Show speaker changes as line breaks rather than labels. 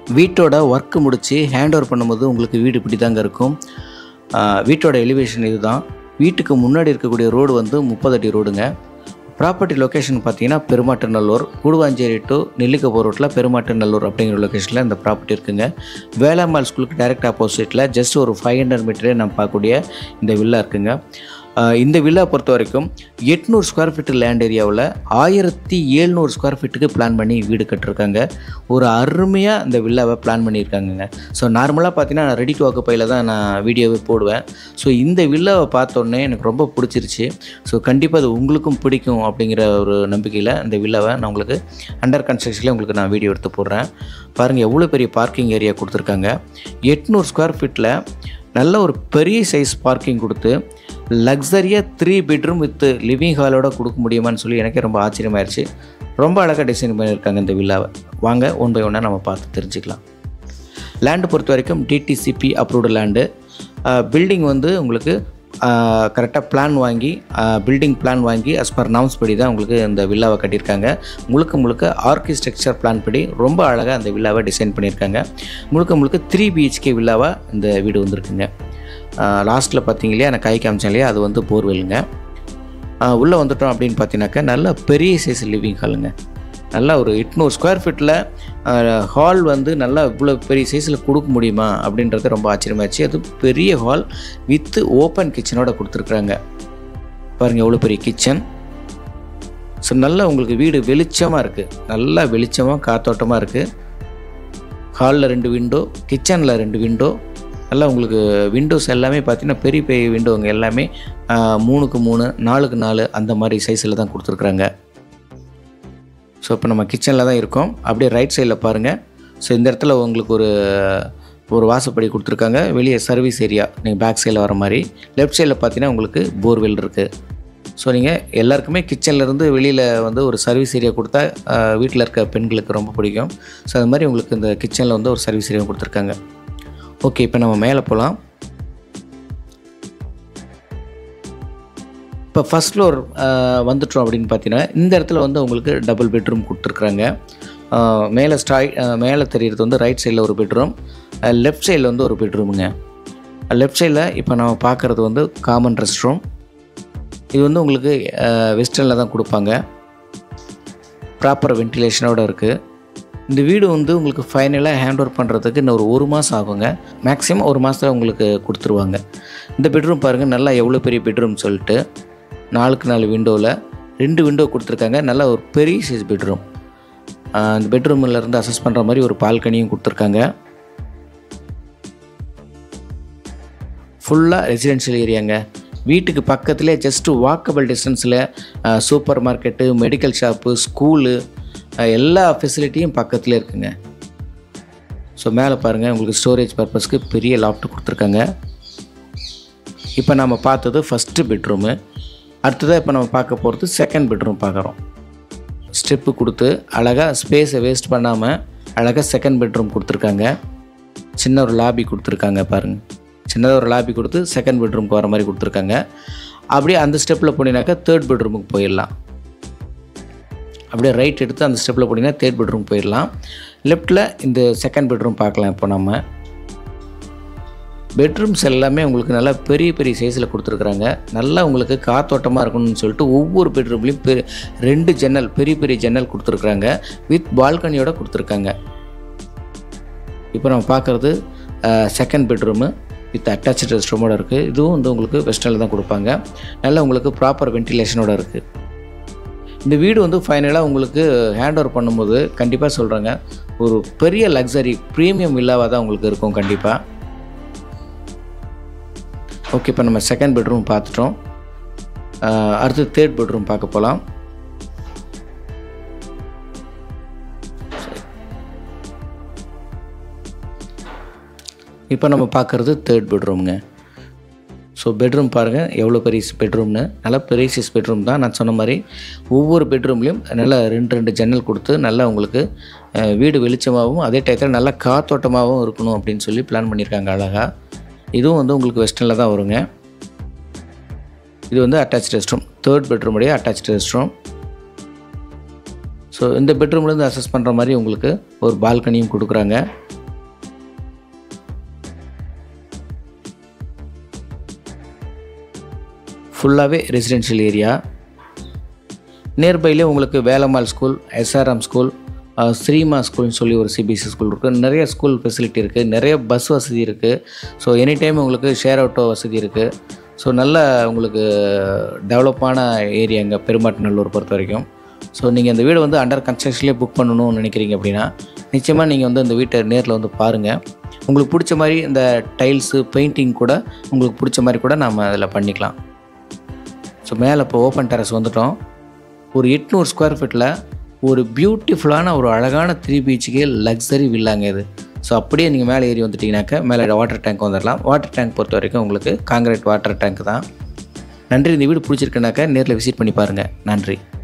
வீட்டோட ஒர்க்கு முடித்து hand over பண்ணும்போது உங்களுக்கு வீடு இப்படி தாங்க இருக்கும் ஆஹ் வீட்டோட எலிவேஷன் இதுதான் வீட்டுக்கு முன்னாடி இருக்கக்கூடிய ரோடு வந்து முப்பது அடி ரோடுங்க ப்ராப்பர்ட்டி லொக்கேஷன் பார்த்தீங்கன்னா பெருமாட்டுநல்லூர் கூடுவாஞ்சேரி டு நெல்லிக்கப்போ ரோட்டில் பெருமாட்டுநல்லூர் அப்படிங்கிற லொக்கேஷனில் இந்த ப்ராப்பர்ட்டி இருக்குங்க வேளாம்மாள் ஸ்கூலுக்கு டைரக்ட் ஆப்போசிட்டில் ஜஸ்ட் ஒரு ஃபைவ் ஹண்ட்ரட் மீட்டரே நம்ம பார்க்கக்கூடிய இந்த வில்லா இருக்குங்க ஆஹ் இந்த வில்லா பொறுத்த வரைக்கும் எட்நூறு ஸ்கொயர் ஃபீட் லேண்ட் ஏரியாவில் ஆயிரத்தி எழுநூறு ஸ்கொயர் ஃபீட்டுக்கு பிளான் பண்ணி வீடு கட்டிருக்காங்க ஒரு அருமையாக இந்த வில்லாவை பிளான் பண்ணியிருக்காங்கங்க ஸோ நார்மலாக பார்த்தீங்கன்னா ரெடி டு ஆக்குப்பையில் தான் நான் வீடியோவே போடுவேன் ஸோ இந்த வில்லாவை பார்த்தோன்னே எனக்கு ரொம்ப பிடிச்சிருச்சு ஸோ கண்டிப்பாக அது உங்களுக்கும் பிடிக்கும் அப்படிங்கிற ஒரு நம்பிக்கையில் இந்த வில்லாவை நான் உங்களுக்கு அண்டர் கன்ஸ்ட்ரக்ஷன்லேயே உங்களுக்கு நான் வீடியோ எடுத்து போடுறேன் பாருங்கள் எவ்வளோ பெரிய பார்க்கிங் ஏரியா கொடுத்துருக்காங்க எட்நூறு ஸ்கொயர் ஃபீட்டில் நல்ல ஒரு பெரிய சைஸ் பார்க்கிங் கொடுத்து லக்ஸரியாக த்ரீ பெட்ரூம் வித் லிவிங் ஹாலோட கொடுக்க முடியுமான்னு சொல்லி எனக்கே ரொம்ப ஆச்சரியமாயிருச்சு ரொம்ப அழகாக டிசைன் பண்ணியிருக்காங்க இந்த வில்லாவை வாங்க ஒன் பை ஒன்னாக நம்ம பார்த்து தெரிஞ்சுக்கலாம் லேண்டு பொறுத்த வரைக்கும் டிடிசிபி அப்ரூவ்டு லேண்டு பில்டிங் வந்து உங்களுக்கு கரெக்டாக பிளான் வாங்கி பில்டிங் பிளான் வாங்கி அஸ் பர் நாம்ஸ் படி தான் உங்களுக்கு இந்த வில்லாவை கட்டியிருக்காங்க முழுக்க முழுக்க ஆர்கிடெக்சர் பிளான் படி ரொம்ப அழகாக அந்த வில்லாவை டிசைன் பண்ணியிருக்காங்க முழுக்க முழுக்க த்ரீ பிஹெச்கே வில்லாவாக இந்த வீடு வந்திருக்குங்க லாஸ்ட்டில் பார்த்தீங்க இல்லையா நான் கை காமிச்சேன் இல்லையா அது வந்து போர்வெல்லுங்க உள்ளே வந்துட்டோம் அப்படின்னு பார்த்தீங்கன்னாக்கா நல்ல பெரிய சைஸ் லிவிங் ஹாலுங்க நல்லா ஒரு எட்நூறு ஸ்கொயர் ஃபீட்டில் ஹால் வந்து நல்லா இவ்வளோ பெரிய சைஸில் கொடுக்க முடியுமா அப்படின்றது ரொம்ப ஆச்சரியமாச்சு அது பெரிய ஹால் வித்து ஓப்பன் கிச்சனோட கொடுத்துருக்குறாங்க பாருங்கள் எவ்வளோ பெரிய கிச்சன் ஸோ நல்லா உங்களுக்கு வீடு வெளிச்சமாக இருக்குது நல்லா வெளிச்சமாக காத்தோட்டமாக இருக்குது ஹாலில் ரெண்டு விண்டோ கிச்சனில் ரெண்டு விண்டோ நல்லா உங்களுக்கு விண்டோஸ் எல்லாமே பார்த்தீங்கன்னா பெரிய பெரிய விண்டோங்க எல்லாமே ஆஹ், மூணுக்கு மூணு நாலுக்கு நாலு அந்த மாதிரி சைஸில் தான் கொடுத்துருக்குறாங்க ஸோ இப்போ நம்ம கிச்சனில் தான் இருக்கோம் அப்படியே ரைட் சைடில் பாருங்கள் ஸோ இந்த இடத்துல உங்களுக்கு ஒரு ஒரு வாசப்படி கொடுத்துருக்காங்க வெளியே சர்வீஸ் ஏரியா நீங்கள் பேக் சைடில் வர மாதிரி லெஃப்ட் சைடில் பார்த்தீங்கன்னா உங்களுக்கு போர்வெல் இருக்குது ஸோ நீங்கள் எல்லாருக்குமே கிச்சன்லேருந்து வெளியில் வந்து ஒரு சர்வீஸ் ஏரியா கொடுத்தா வீட்டில் இருக்க பெண்களுக்கு ரொம்ப பிடிக்கும் ஸோ அது மாதிரி உங்களுக்கு இந்த கிச்சனில் வந்து ஒரு சர்வீஸ் ஏரியா கொடுத்துருக்காங்க ஓகே இப்போ நம்ம மேலே போகலாம் இப்போ ஃபஸ்ட் ஃப்ளோர் வந்துட்டோம் அப்படின்னு பார்த்தீங்கன்னா இந்த இடத்துல வந்து உங்களுக்கு டபுள் பெட்ரூம் கொடுத்துருக்குறாங்க ஆஹ் மேலே ஸ்டாய் ஆஹ் மேலே தெரிகிறது வந்து ரைட் சைடில் ஒரு பெட்ரூம் லெஃப்ட் சைடில் வந்து ஒரு பெட்ரூமுங்க லெஃப்ட் சைடில் இப்போ நம்ம பார்க்குறது வந்து காமன் ரெஸ்ட் ரூம் இது வந்து உங்களுக்கு வெஸ்டர்னில் தான் கொடுப்பாங்க ப்ராப்பர் வென்டிலேஷனோடு இருக்குது இந்த வீடு வந்து உங்களுக்கு ஃபைனலாக ஹேண்ட் ஓவர் பண்ணுறதுக்கு இன்னும் ஒரு ஒரு மாதம் ஆகுங்க மேக்ஸிமம் ஒரு மாதத்தில் உங்களுக்கு கொடுத்துருவாங்க இந்த பெட்ரூம் பாருங்கள் நல்லா எவ்வளோ பெரிய பெட்ரூம் சொல்லிட்டு நாலுக்கு நாலு விண்டோவில் ரெண்டு விண்டோ கொடுத்துருக்காங்க நல்லா ஒரு பெரிய சைஸ் பெட்ரூம் அந்த பெட்ரூமில் இருந்து அசஸ் பண்ணுற மாதிரி ஒரு பால்கனியும் கொடுத்துருக்காங்க ஃபுல்லாக ரெசிடென்ஷியல் ஏரியாங்க வீட்டுக்கு பக்கத்துலேயே ஜஸ்ட்டு வாக்கபிள் டிஸ்டன்ஸில் supermarket medical shop school எல்லா ஃபெசிலிட்டியும் பக்கத்துலேயே இருக்குங்க ஸோ மேலே பாருங்கள் உங்களுக்கு ஸ்டோரேஜ் பர்பஸ்க்கு பெரிய லாஃப்ட் கொடுத்துருக்காங்க இப்போ நம்ம பார்த்தது ஃபஸ்ட்டு பெட்ரூமு அடுத்ததாக இப்போ நம்ம பார்க்க போகிறது செகண்ட் பெட்ரூம் பார்க்குறோம் ஸ்டெப்பு கொடுத்து அழகாக ஸ்பேஸை வேஸ்ட் பண்ணாமல் அழகாக செகண்ட் பெட்ரூம் கொடுத்துருக்காங்க சின்ன ஒரு லாபி கொடுத்துருக்காங்க பாருங்கள் சின்னதாக ஒரு லாபி கொடுத்து செகண்ட் பெட்ரூம்க்கு வர மாதிரி கொடுத்துருக்காங்க அப்படியே அந்த ஸ்டெப்பில் போனீங்கன்னாக்கா தேர்ட் பெட்ரூமுக்கு போயிடலாம் அப்படியே ரைட் எடுத்து அந்த ஸ்டெப்பில் போனீங்கன்னா தேர்ட் பெட்ரூம் போயிடலாம் லெஃப்ட்டில் இந்த செகண்ட் பெட்ரூம் பார்க்கலாம் இப்போ நம்ம பெட்ரூம்ஸ் எல்லாமே உங்களுக்கு நல்லா பெரிய பெரிய சைஸில் கொடுத்துருக்குறாங்க நல்லா உங்களுக்கு காத்தோட்டமாக இருக்கணும்னு சொல்லிட்டு ஒவ்வொரு பெட்ரூம்லேயும் பெ ரெண்டு ஜன்னல் பெரிய பெரிய ஜன்னல் கொடுத்துருக்குறாங்க வித் பால்கனியோட கொடுத்துருக்காங்க இப்போ நம்ம பார்க்குறது second bedroom with attach rest ரூமோட இருக்குது இதுவும் வந்து உங்களுக்கு வெஸ்டர்னில் தான் கொடுப்பாங்க நல்லா உங்களுக்கு ப்ராப்பர் வென்டிலேஷனோட இருக்குது இந்த வீடு வந்து ஃபைனலாக உங்களுக்கு ஹேண்ட் ஓவர் பண்ணும்போது கண்டிப்பாக சொல்கிறேங்க ஒரு பெரிய லக்ஸரி ப்ரீமியம் வில்லாவாக தான் உங்களுக்கு இருக்கும் கண்டிப்பாக ஓகே இப்போ நம்ம செகண்ட் பெட்ரூம் பார்த்துட்டோம் ஆஹ் அடுத்து தேர்ட் பெட்ரூம் பார்க்க போகலாம் இப்போ நம்ம பார்க்குறது தேர்ட் பெட்ரூம்ங்க ஸோ பெட்ரூம் பாருங்கள் எவ்வளோ பெரிய பெட்ரூம்னு நல்லா பெரிய சைஸ் பெட்ரூம் தான் நான் சொன்ன மாதிரி ஒவ்வொரு பெட்ரூம்லேயும் நல்லா ரெண்டு ரெண்டு ஜன்னல் கொடுத்து நல்லா உங்களுக்கு அஹ், வீடு வெளிச்சமாகவும் அதே டயத்தில் நல்லா காத்தோட்டமாகவும் இருக்கணும் அப்படின்னு சொல்லி பிளான் பண்ணியிருக்காங்க அழகாக இதுவும் வந்து உங்களுக்கு வெஸ்டர்னில் தான் வருங்க இது வந்து அட்டாச் ரெஸ்ட் ரூம் தேர்ட் பெட்ரூமுடைய அட்டாச் ரெஸ்ட் ரூம் ஸோ இந்த பெட்ரூம்லேருந்து அசஸ் பண்ணுற மாதிரி உங்களுக்கு ஒரு பால்கனியும் கொடுக்குறாங்க ஃபுல்லாகவே ரெசிடென்ஷியல் ஏரியா நியர்பைலே உங்களுக்கு வேலம்மாள் ஸ்கூல் எஸ்ஆர்எம் ஸ்கூல் அஹ், ஸ்ரீமா ஸ்கூல்னு சொல்லி ஒரு சிபிஎஸ்சி ஸ்கூல் இருக்குது நிறைய ஸ்கூல் ஃபெசிலிட்டி இருக்குது நிறைய பஸ் வசதி இருக்குது ஸோ எனி டைம் உங்களுக்கு ஷேர் ஆட்டோ வசதி இருக்குது ஸோ நல்ல உங்களுக்கு டெவலப்பான ஏரியா இங்கே பெருமாட்டுநல்லூர் பொறுத்த வரைக்கும் ஸோ நீங்கள் இந்த வீடு வந்து அண்டர் கன்ஸ்ட்ரக்ஷன்லேயே புக் பண்ணணும்னு நினைக்கிறீங்க அப்படின்னா நிச்சயமாக நீங்கள் வந்து இந்த வீட்டை நேரில் வந்து பாருங்கள் உங்களுக்கு பிடிச்ச மாதிரி இந்த டைல்ஸு பெயிண்டிங் கூட உங்களுக்கு பிடிச்ச மாதிரி கூட நம்ம அதில் பண்ணிக்கலாம் ஸோ மேலே இப்போ ஓப்பன் டெரஸ் வந்துட்டோம் ஒரு எட்நூறு ஸ்கொயர் ஃபீட்டில் ஒரு பியூட்டிஃபுல்லான ஒரு அழகான த்ரீ பீச்சுக்கே லக்ஸரி வில்லாங்க இது ஸோ அப்படியே நீங்கள் மேலே ஏறி வந்துட்டீங்கன்னாக்கா மேலே வாட்டர் டேங்க் வந்துடலாம் வாட்டர் டேங்க் பொறுத்த வரைக்கும் உங்களுக்கு காங்கிரீட் வாட்டர் டேங்க் தான் நன்றி இந்த வீடு பிடிச்சிருக்குனாக்கா நேரில் விசிட் பண்ணி பாருங்கள் நன்றி